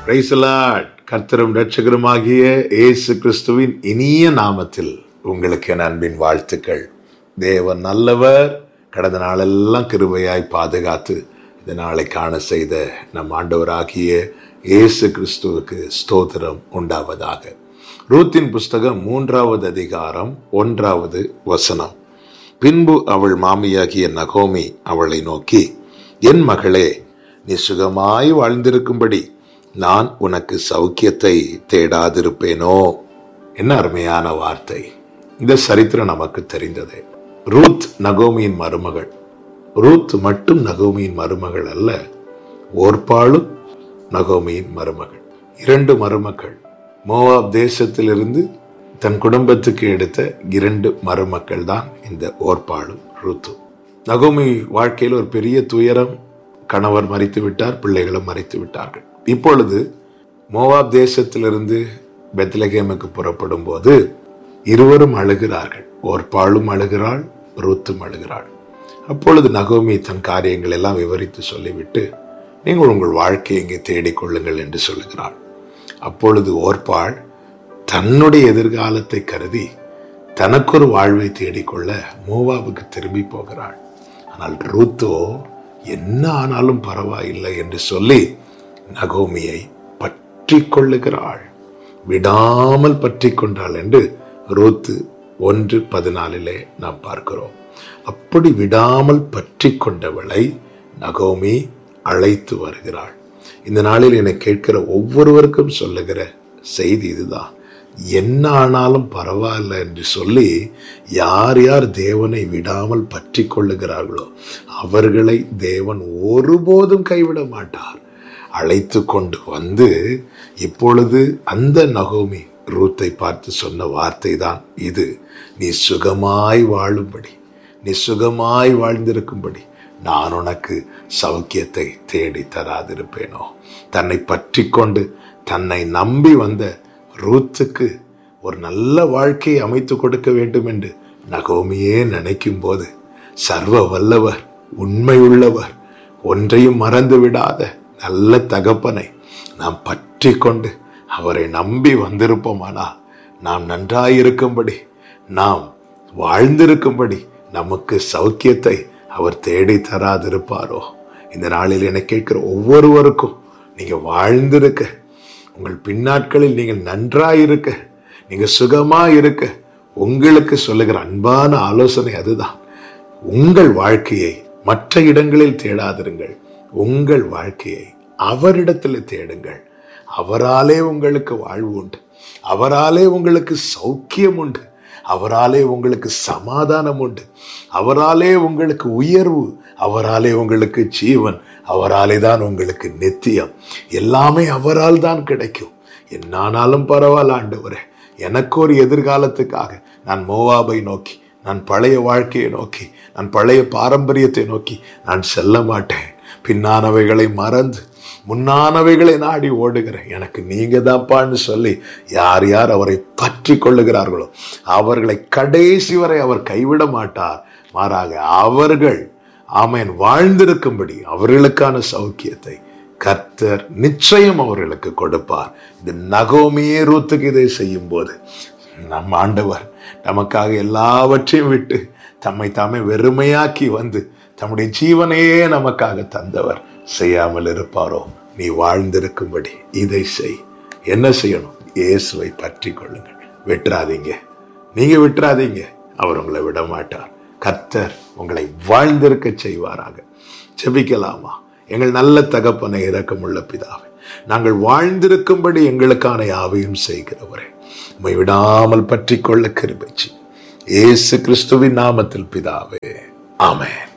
பிரைசலாட் கர்த்தரும் ரட்சகருமாகிய இயேசு கிறிஸ்துவின் இனிய நாமத்தில் உங்களுக்கு என் அன்பின் வாழ்த்துக்கள் தேவன் நல்லவர் கடந்த நாளெல்லாம் கிருபையாய் பாதுகாத்து இந்த நாளை காண செய்த நம் ஆண்டவராகிய இயேசு கிறிஸ்துவுக்கு ஸ்தோத்திரம் உண்டாவதாக ரூத்தின் புஸ்தகம் மூன்றாவது அதிகாரம் ஒன்றாவது வசனம் பின்பு அவள் மாமியாகிய நகோமி அவளை நோக்கி என் மகளே நீ சுகமாய் வாழ்ந்திருக்கும்படி நான் உனக்கு சௌக்கியத்தை தேடாதிருப்பேனோ என்ன அருமையான வார்த்தை இந்த சரித்திரம் நமக்கு தெரிந்தது ரூத் நகோமியின் மருமகள் ரூத் மட்டும் நகோமியின் மருமகள் அல்ல ஓர்பாளும் நகோமியின் மருமகள் இரண்டு மருமக்கள் மோவாப் தேசத்திலிருந்து தன் குடும்பத்துக்கு எடுத்த இரண்டு மருமக்கள் தான் இந்த ஓர்பாளும் ரூத்தும் நகோமி வாழ்க்கையில் ஒரு பெரிய துயரம் கணவர் மறித்து விட்டார் பிள்ளைகளும் மறித்து விட்டார்கள் இப்பொழுது மோவாப் தேசத்திலிருந்து பெத்லகேமுக்கு புறப்படும் போது இருவரும் அழுகிறார்கள் ஓர்பாளும் அழுகிறாள் ரூத்தும் அழுகிறாள் அப்பொழுது நகோமி தன் காரியங்கள் எல்லாம் விவரித்து சொல்லிவிட்டு நீங்கள் உங்கள் வாழ்க்கையை இங்கே தேடிக்கொள்ளுங்கள் என்று சொல்லுகிறாள் அப்பொழுது ஓர்பாள் தன்னுடைய எதிர்காலத்தை கருதி தனக்கொரு வாழ்வை தேடிக்கொள்ள மோவாவுக்கு திரும்பி போகிறாள் ஆனால் ரூத்தோ என்ன ஆனாலும் பரவாயில்லை என்று சொல்லி நகோமியை பற்றி கொள்ளுகிறாள் விடாமல் பற்றி கொண்டாள் என்று ரூத்து ஒன்று பதினாலிலே நாம் பார்க்கிறோம் அப்படி விடாமல் பற்றி கொண்டவளை நகோமி அழைத்து வருகிறாள் இந்த நாளில் என்னை கேட்கிற ஒவ்வொருவருக்கும் சொல்லுகிற செய்தி இதுதான் என்ன ஆனாலும் பரவாயில்ல என்று சொல்லி யார் யார் தேவனை விடாமல் பற்றி கொள்ளுகிறார்களோ அவர்களை தேவன் ஒருபோதும் கைவிட மாட்டார் அழைத்து கொண்டு வந்து இப்பொழுது அந்த நகோமி ரூத்தை பார்த்து சொன்ன வார்த்தை தான் இது நீ சுகமாய் வாழும்படி நீ சுகமாய் வாழ்ந்திருக்கும்படி நான் உனக்கு சௌக்கியத்தை தேடி தராதிருப்பேனோ தன்னை பற்றி கொண்டு தன்னை நம்பி வந்த ரூத்துக்கு ஒரு நல்ல வாழ்க்கையை அமைத்து கொடுக்க வேண்டும் என்று நகோமியே நினைக்கும் போது சர்வ வல்லவர் உண்மை உள்ளவர் ஒன்றையும் மறந்து விடாத நல்ல தகப்பனை நாம் பற்றி கொண்டு அவரை நம்பி வந்திருப்போமானா நாம் நன்றாயிருக்கும்படி நாம் வாழ்ந்திருக்கும்படி நமக்கு சௌக்கியத்தை அவர் தேடி தராதிருப்பாரோ இந்த நாளில் என கேட்கிற ஒவ்வொருவருக்கும் நீங்க வாழ்ந்திருக்க உங்கள் பின்னாட்களில் நீங்கள் நன்றாயிருக்க நீங்க சுகமா இருக்க உங்களுக்கு சொல்லுகிற அன்பான ஆலோசனை அதுதான் உங்கள் வாழ்க்கையை மற்ற இடங்களில் தேடாதிருங்கள் உங்கள் வாழ்க்கையை அவரிடத்தில் தேடுங்கள் அவராலே உங்களுக்கு வாழ்வு உண்டு அவராலே உங்களுக்கு சௌக்கியம் உண்டு அவராலே உங்களுக்கு சமாதானம் உண்டு அவராலே உங்களுக்கு உயர்வு அவராலே உங்களுக்கு ஜீவன் அவராலே தான் உங்களுக்கு நித்தியம் எல்லாமே அவரால் தான் கிடைக்கும் என்னானாலும் பரவாயில்ல ஆண்டவரே எனக்கு ஒரு எதிர்காலத்துக்காக நான் மோவாபை நோக்கி நான் பழைய வாழ்க்கையை நோக்கி நான் பழைய பாரம்பரியத்தை நோக்கி நான் செல்ல மாட்டேன் பின்னானவைகளை மறந்து முன்னானவைகளை நாடி ஓடுகிறேன் எனக்கு நீங்க தான்ப்பான்னு சொல்லி யார் யார் அவரை பற்றி கொள்ளுகிறார்களோ அவர்களை கடைசி வரை அவர் கைவிட மாட்டார் மாறாக அவர்கள் ஆமேன் வாழ்ந்திருக்கும்படி அவர்களுக்கான சௌக்கியத்தை கர்த்தர் நிச்சயம் அவர்களுக்கு கொடுப்பார் இந்த நகோமியே ரூத்துக்கு இதை செய்யும் போது நம் ஆண்டவர் நமக்காக எல்லாவற்றையும் விட்டு தம்மை தாமே வெறுமையாக்கி வந்து தம்முடைய ஜீவனையே நமக்காக தந்தவர் செய்யாமல் இருப்பாரோ நீ வாழ்ந்திருக்கும்படி இதை செய் என்ன செய்யணும் இயேசுவை பற்றி கொள்ளுங்கள் விட்டுறாதீங்க நீங்க விட்டுறாதீங்க அவர் உங்களை விட மாட்டார் கர்த்தர் உங்களை வாழ்ந்திருக்க செய்வாராக ஜெபிக்கலாமா எங்கள் நல்ல தகப்பனை இரக்கமுள்ள பிதாவை நாங்கள் வாழ்ந்திருக்கும்படி எங்களுக்கான யாவையும் செய்கிறவரே உம்மை விடாமல் பற்றி கொள்ள கிருபைச்சு இயேசு கிறிஸ்துவின் நாமத்தில் பிதாவே ஆமென்